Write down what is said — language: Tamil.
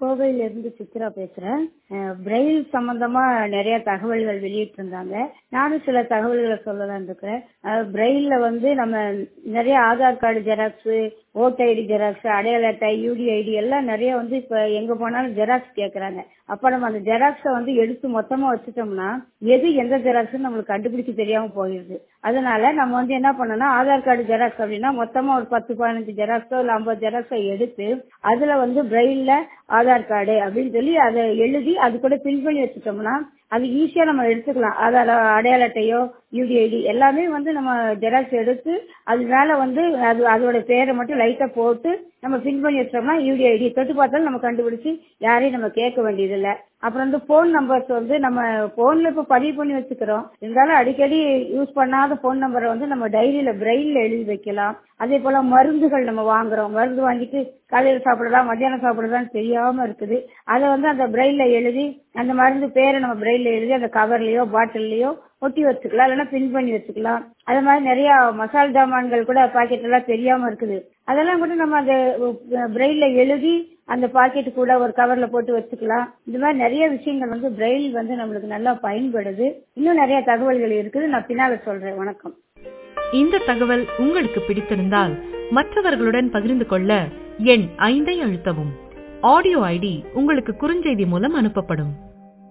கோவையில இருந்து சித்ரா பேசுறேன் அஹ் பிரெயில் சம்பந்தமா நிறைய தகவல்கள் வெளியிட்டு இருந்தாங்க நானும் சில தகவல்களை சொல்லலாம் இருக்கிறேன் அஹ் பிரெயில்ல வந்து நம்ம நிறைய Aadhaar card xerox vote ID xerox அடையாள அட்டை யூடி ஐடி எல்லாம் நிறைய வந்து இப்ப எங்க போனாலும் ஜெராக்ஸ் கேக்குறாங்க அப்ப நம்ம அந்த ஜெராக்ஸ வந்து எடுத்து மொத்தமா வச்சுட்டோம்னா எது எந்த ஜெராக்ஸ் நம்மளுக்கு கண்டுபிடிச்சு தெரியாம போயிடுது அதனால நம்ம வந்து என்ன பண்ணோம்னா ஆதார் கார்டு ஜெராக்ஸ் அப்படின்னா மொத்தமா ஒரு பத்து பதினஞ்சு ஜெராக்ஸோ இல்ல ஐம்பது ஜெராக்ஸோ எடுத்து அதுல வந்து பிரெயில்ல ஆதார் கார்டு அப்படின்னு சொல்லி அதை எழுதி அது கூட பின் பண்ணி வச்சுட்டோம்னா அது ஈஸியா நம்ம எடுத்துக்கலாம் ஆதார் அடையாள அட்டையோ யூடிஐடி எல்லாமே வந்து நம்ம ஜெராக்ஸ் எடுத்து அது மேல வந்து அது அதோட பேரை மட்டும் லைட்டா போட்டு நம்ம பின் பண்ணி வச்சோம்னா யூடிஐடி தொட்டு பார்த்தாலும் நம்ம கண்டுபிடிச்சு யாரையும் நம்ம கேட்க வேண்டியது இல்ல அப்புறம் வந்து போன் நம்பர்ஸ் வந்து நம்ம போன்ல இப்ப பதிவு பண்ணி வச்சுக்கிறோம் இருந்தாலும் அடிக்கடி யூஸ் பண்ணாத போன் நம்பரை வந்து நம்ம டைரியில பிரெயின்ல எழுதி வைக்கலாம் அதே போல மருந்துகள் நம்ம வாங்குறோம் மருந்து வாங்கிட்டு காலையில சாப்பிடலாம் மத்தியானம் சாப்பிடலாம் தெரியாம இருக்குது அதை வந்து அந்த பிரெயின்ல எழுதி அந்த மருந்து பேரை நம்ம பிரெயின்ல எழுதி அந்த கவர்லயோ பாட்டில்லயோ ஒட்டி வச்சுக்கலாம் இல்லைன்னா பின் பண்ணி வச்சுக்கலாம் அது மாதிரி நிறைய மசால் ஜாமான்கள் கூட பாக்கெட் எல்லாம் தெரியாம இருக்குது அதெல்லாம் கூட நம்ம அந்த பிரெயின்ல எழுதி அந்த பாக்கெட் கூட ஒரு கவர்ல போட்டு வச்சுக்கலாம் இந்த மாதிரி நிறைய விஷயங்கள் வந்து பிரெயில் வந்து நம்மளுக்கு நல்லா பயன்படுது இன்னும் நிறைய தகவல்கள் இருக்குது நான் பின்னால சொல்றேன் வணக்கம் இந்த தகவல் உங்களுக்கு பிடித்திருந்தால் மற்றவர்களுடன் பகிர்ந்து கொள்ள எண் ஐந்தை அழுத்தவும் ஆடியோ ஐடி உங்களுக்கு குறுஞ்செய்தி மூலம் அனுப்பப்படும்